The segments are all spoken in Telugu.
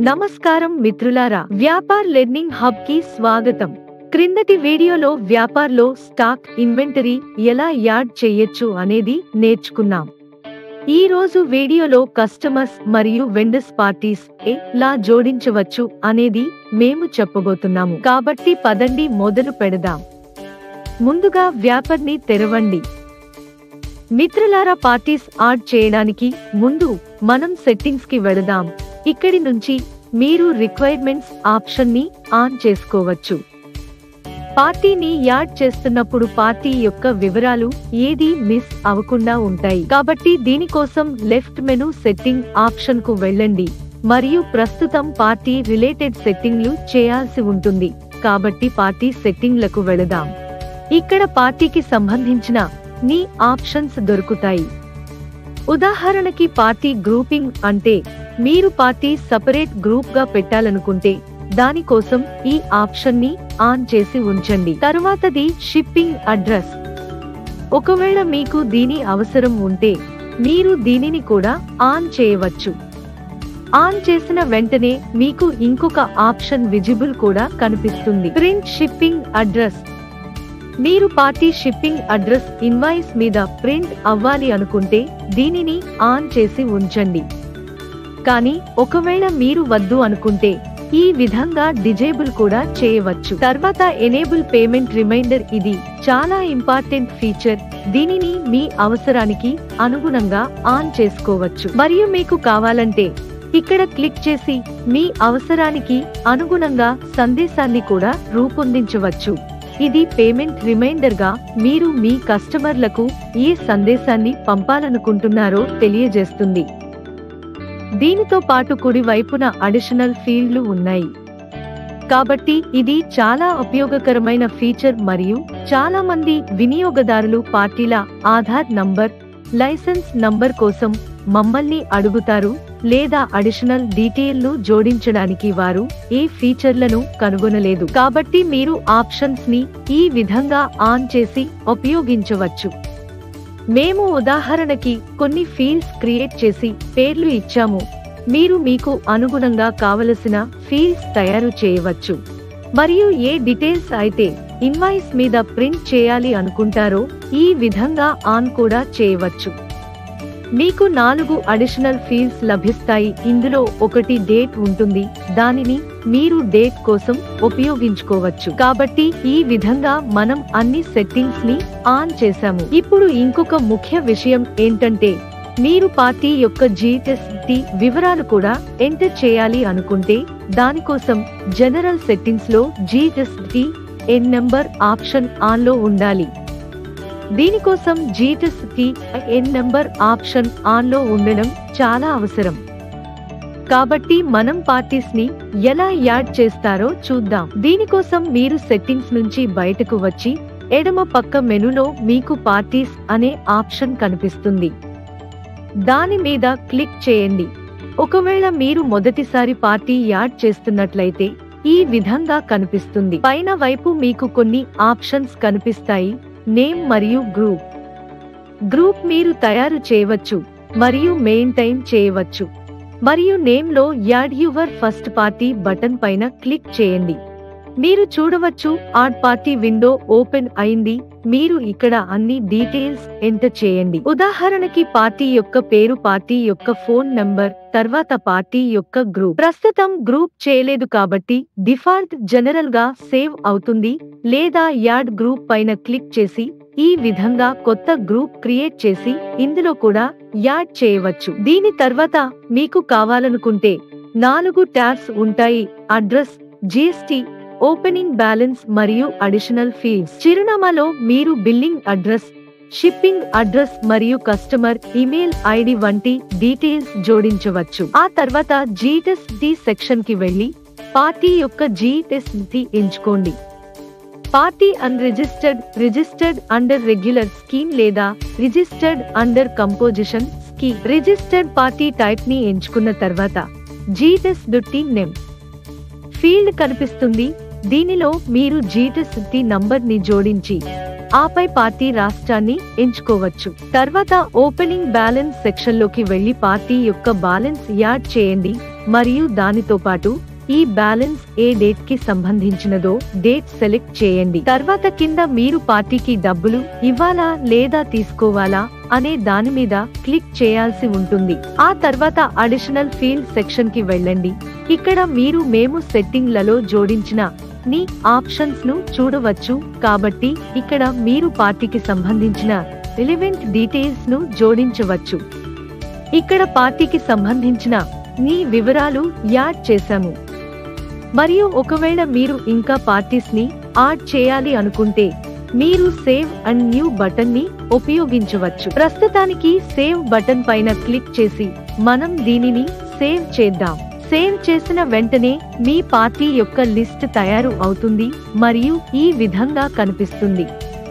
నమస్కారం మిత్రులారా వ్యాపార్ లెర్నింగ్ హబ్ కి స్వాగతం క్రిందటి వీడియోలో వ్యాపార్లో స్టాక్ ఇన్వెంటరీ ఎలా యాడ్ చేయొచ్చు అనేది నేర్చుకున్నాం ఈ రోజు వీడియోలో కస్టమర్స్ మరియు వెండర్స్ పార్టీస్ ఎలా జోడించవచ్చు అనేది మేము చెప్పబోతున్నాము కాబట్టి పదండి మొదలు పెడదాం ముందుగా వ్యాపార్ని తెరవండి మిత్రులారా పార్టీస్ యాడ్ చేయడానికి ముందు మనం సెట్టింగ్స్ కి వెళదాం ఇక్కడి నుంచి మీరు రిక్వైర్మెంట్స్ ఆప్షన్ ని ఆన్ చేసుకోవచ్చు పార్టీని యాడ్ చేస్తున్నప్పుడు పార్టీ యొక్క వివరాలు ఏది మిస్ అవ్వకుండా ఉంటాయి కాబట్టి దీనికోసం లెఫ్ట్ మెను సెట్టింగ్ ఆప్షన్ కు వెళ్ళండి మరియు ప్రస్తుతం పార్టీ రిలేటెడ్ సెట్టింగ్లు చేయాల్సి ఉంటుంది కాబట్టి పార్టీ సెట్టింగ్లకు వెళదాం ఇక్కడ పార్టీకి సంబంధించిన నీ ఆప్షన్స్ దొరుకుతాయి ఉదాహరణకి పార్టీ గ్రూపింగ్ అంటే మీరు పార్టీ సపరేట్ గ్రూప్ గా పెట్టాలనుకుంటే దానికోసం ఈ ఆప్షన్ ని ఆన్ చేసి ఉంచండి తరువాతది షిప్పింగ్ అడ్రస్ ఒకవేళ మీకు దీని అవసరం ఉంటే మీరు దీనిని కూడా ఆన్ చేయవచ్చు ఆన్ చేసిన వెంటనే మీకు ఇంకొక ఆప్షన్ విజిబుల్ కూడా కనిపిస్తుంది ప్రింట్ షిప్పింగ్ అడ్రస్ మీరు పార్టీ షిప్పింగ్ అడ్రస్ ఇన్వాయిస్ మీద ప్రింట్ అవ్వాలి అనుకుంటే దీనిని ఆన్ చేసి ఉంచండి కానీ ఒకవేళ మీరు వద్దు అనుకుంటే ఈ విధంగా డిజేబుల్ కూడా చేయవచ్చు తర్వాత ఎనేబుల్ పేమెంట్ రిమైండర్ ఇది చాలా ఇంపార్టెంట్ ఫీచర్ దీనిని మీ అవసరానికి అనుగుణంగా ఆన్ చేసుకోవచ్చు మరియు మీకు కావాలంటే ఇక్కడ క్లిక్ చేసి మీ అవసరానికి అనుగుణంగా సందేశాన్ని కూడా రూపొందించవచ్చు ఇది పేమెంట్ రిమైండర్ గా మీరు మీ కస్టమర్లకు ఏ సందేశాన్ని పంపాలనుకుంటున్నారో తెలియజేస్తుంది దీనితో పాటు కుడి వైపున అడిషనల్ ఫీల్డ్లు ఉన్నాయి కాబట్టి ఇది చాలా ఉపయోగకరమైన ఫీచర్ మరియు చాలా మంది వినియోగదారులు పార్టీల ఆధార్ నంబర్ లైసెన్స్ నంబర్ కోసం మమ్మల్ని అడుగుతారు లేదా అడిషనల్ డీటెయిల్ను జోడించడానికి వారు ఏ ఫీచర్లను కనుగొనలేదు కాబట్టి మీరు ఆప్షన్స్ ని ఈ విధంగా ఆన్ చేసి ఉపయోగించవచ్చు మేము ఉదాహరణకి కొన్ని ఫీల్డ్స్ క్రియేట్ చేసి పేర్లు ఇచ్చాము మీరు మీకు అనుగుణంగా కావలసిన ఫీల్డ్స్ తయారు చేయవచ్చు మరియు ఏ డీటెయిల్స్ అయితే ఇన్వాయిస్ మీద ప్రింట్ చేయాలి అనుకుంటారో ఈ విధంగా ఆన్ కూడా చేయవచ్చు మీకు నాలుగు అడిషనల్ ఫీల్డ్స్ లభిస్తాయి ఇందులో ఒకటి డేట్ ఉంటుంది దానిని మీరు డేట్ కోసం ఉపయోగించుకోవచ్చు కాబట్టి ఈ విధంగా మనం అన్ని సెట్టింగ్స్ ని ఆన్ చేశాము ఇప్పుడు ఇంకొక ముఖ్య విషయం ఏంటంటే మీరు పార్టీ యొక్క జిఎస్టి వివరాలు కూడా ఎంటర్ చేయాలి అనుకుంటే దానికోసం జనరల్ సెట్టింగ్స్ లో GST N number option on లో ఉండాలి దీనికోసం కి ఎన్ నెంబర్ ఆప్షన్ ఆన్ లో ఉండడం చాలా అవసరం కాబట్టి మనం పార్టీస్ ని ఎలా యాడ్ చేస్తారో చూద్దాం దీనికోసం మీరు సెట్టింగ్స్ నుంచి బయటకు వచ్చి ఎడమ పక్క మెనులో మీకు పార్టీస్ అనే ఆప్షన్ కనిపిస్తుంది దాని మీద క్లిక్ చేయండి ఒకవేళ మీరు మొదటిసారి పార్టీ యాడ్ చేస్తున్నట్లయితే ఈ విధంగా కనిపిస్తుంది పైన వైపు మీకు కొన్ని ఆప్షన్స్ కనిపిస్తాయి నేమ్ మరియు గ్రూప్ గ్రూప్ మీరు తయారు చేయవచ్చు మరియు మెయింటైన్ చేయవచ్చు మరియు నేమ్ లో add your first party button పైన క్లిక్ చేయండి మీరు చూడవచ్చు ఆడ్ పార్టీ విండో ఓపెన్ అయింది మీరు ఇక్కడ అన్ని డీటెయిల్స్ ఎంటర్ చేయండి ఉదాహరణకి పార్టీ యొక్క పేరు పార్టీ యొక్క ఫోన్ నంబర్ తర్వాత పార్టీ యొక్క గ్రూప్ ప్రస్తుతం గ్రూప్ చేయలేదు కాబట్టి డిఫాల్ట్ జనరల్ గా సేవ్ అవుతుంది లేదా యాడ్ గ్రూప్ పైన క్లిక్ చేసి ఈ విధంగా కొత్త గ్రూప్ క్రియేట్ చేసి ఇందులో కూడా యాడ్ చేయవచ్చు దీని తర్వాత మీకు కావాలనుకుంటే నాలుగు ట్యాబ్స్ ఉంటాయి అడ్రస్ జిఎస్టి ఓపెనింగ్ బ్యాలెన్స్ మరియు అడిషనల్ ఫీల్డ్స్ చిరునామాలో మీరు బిల్లింగ్ అడ్రస్ షిప్పింగ్ అడ్రస్ మరియు కస్టమర్ ఇమెయిల్ ఐడి వంటి డీటెయిల్స్ జోడించవచ్చు ఆ తర్వాత జీటెస్ డి సెక్షన్ కి వెళ్లి పార్టీ యొక్క జీటెస్ డి ఎంచుకోండి party unregistered registered under regular scheme లేదా registered under composition scheme registered party type ని ఎంచుకున్న తర్వాత జీటెస్ డుట్టి నెమ్ ఫీల్డ్ కనిపిస్తుంది దీనిలో మీరు జీటెస్ టి నంబర్ ని జోడించి ఆపై పార్టీ రాష్ట్రాన్ని ఎంచుకోవచ్చు తర్వాత ఓపెనింగ్ బ్యాలెన్స్ సెక్షన్ లోకి వెళ్లి పార్టీ యొక్క బ్యాలెన్స్ యాడ్ చేయండి మరియు దానితో పాటు ఈ బ్యాలెన్స్ ఏ డేట్ కి సంబంధించినదో డేట్ సెలెక్ట్ చేయండి తర్వాత కింద మీరు పార్టీకి డబ్బులు ఇవ్వాలా లేదా తీసుకోవాలా అనే దాని మీద క్లిక్ చేయాల్సి ఉంటుంది ఆ తర్వాత అడిషనల్ ఫీల్డ్ సెక్షన్ కి వెళ్ళండి ఇక్కడ మీరు మేము సెట్టింగ్లలో జోడించిన ని ఆప్షన్స్ ను చూడవచ్చు కాబట్టి ఇక్కడ మీరు పార్టీకి సంబంధించిన రిలివెంట్ డీటెయిల్స్ ను జోడించవచ్చు ఇక్కడ పార్టీకి సంబంధించిన నీ వివరాలు యాడ్ చేశాము మరియు ఒకవేళ మీరు ఇంకా పార్టీస్ ని యాడ్ చేయాలి అనుకుంటే మీరు సేవ్ అండ్ న్యూ బటన్ ని ఉపయోగించవచ్చు ప్రస్తుతానికి సేవ్ బటన్ పైన క్లిక్ చేసి మనం దీనిని సేవ్ చేద్దాం సేవ్ చేసిన వెంటనే మీ పార్టీ యొక్క లిస్ట్ తయారు అవుతుంది మరియు ఈ విధంగా కనిపిస్తుంది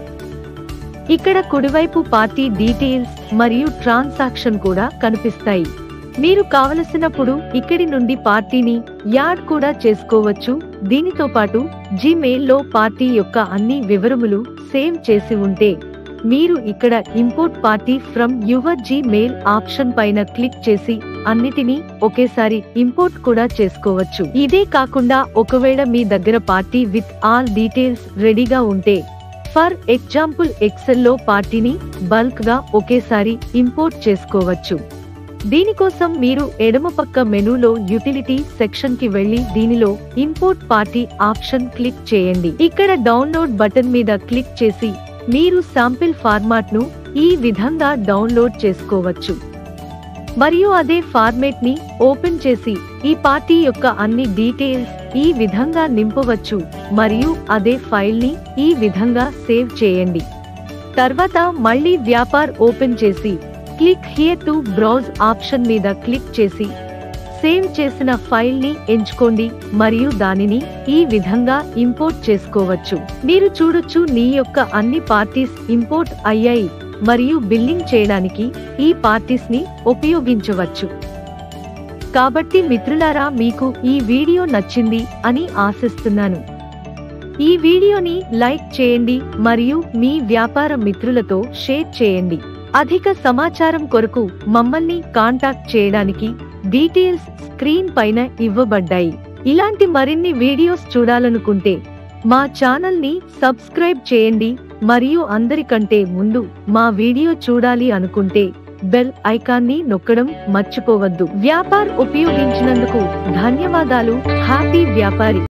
ఇక్కడ కుడివైపు పార్టీ డీటెయిల్స్ మరియు ట్రాన్సాక్షన్ కూడా కనిపిస్తాయి మీరు కావలసినప్పుడు ఇక్కడి నుండి పార్టీని యాడ్ కూడా చేసుకోవచ్చు దీనితో పాటు జీమెయిల్ లో పార్టీ యొక్క అన్ని వివరములు సేవ్ చేసి ఉంటే మీరు ఇక్కడ import party from your Gmail option పైన క్లిక్ చేసి అన్నిటినీ ఒకేసారి ఇంపోర్ట్ కూడా చేసుకోవచ్చు ఇదే కాకుండా ఒకవేళ మీ దగ్గర పార్టీ విత్ ఆల్ డీటెయిల్స్ రెడీగా ఉంటే ఫర్ ఎగ్జాంపుల్ ఎక్సెల్ లో పార్టీని బల్క్ గా ఒకేసారి ఇంపోర్ట్ చేసుకోవచ్చు దీనికోసం మీరు ఎడమ పక్క మెనూలో యూటిలిటీ సెక్షన్ కి వెళ్లి దీనిలో ఇంపోర్ట్ పార్టీ ఆప్షన్ క్లిక్ చేయండి ఇక్కడ డౌన్లోడ్ బటన్ మీద క్లిక్ చేసి మీరు శాంపిల్ ఫార్మాట్ ను ఈ విధంగా డౌన్లోడ్ చేసుకోవచ్చు మరియు అదే ఫార్మేట్ ని ఓపెన్ చేసి ఈ పార్టీ యొక్క అన్ని డీటెయిల్స్ ఈ విధంగా నింపవచ్చు మరియు అదే ఫైల్ ని ఈ విధంగా సేవ్ చేయండి తర్వాత మళ్ళీ వ్యాపార్ ఓపెన్ చేసి click here to browse option మీద క్లిక్ చేసి సేవ్ చేసిన ఫైల్ ని ఎంచుకోండి మరియు దానిని ఈ విధంగా ఇంపోర్ట్ చేసుకోవచ్చు మీరు చూడొచ్చు నీ యొక్క అన్ని పార్టీస్ ఇంపోర్ట్ అయ్యాయి మరియు బిల్లింగ్ చేయడానికి ఈ పార్టీస్ ని ఉపయోగించవచ్చు కాబట్టి మిత్రులారా మీకు ఈ వీడియో నచ్చింది అని ఆశిస్తున్నాను ఈ వీడియోని లైక్ చేయండి మరియు మీ వ్యాపార మిత్రులతో షేర్ చేయండి అధిక సమాచారం కొరకు మమ్మల్ని కాంటాక్ట్ చేయడానికి డీటెయిల్స్ స్క్రీన్ పైన ఇవ్వబడ్డాయి ఇలాంటి మరిన్ని వీడియోస్ చూడాలనుకుంటే మా ఛానల్ ని సబ్స్క్రైబ్ చేయండి మరియు అందరికంటే ముందు మా వీడియో చూడాలి అనుకుంటే బెల్ ఐకాన్ని నొక్కడం మర్చిపోవద్దు వ్యాపార్ ఉపయోగించినందుకు ధన్యవాదాలు హ్యాపీ వ్యాపారి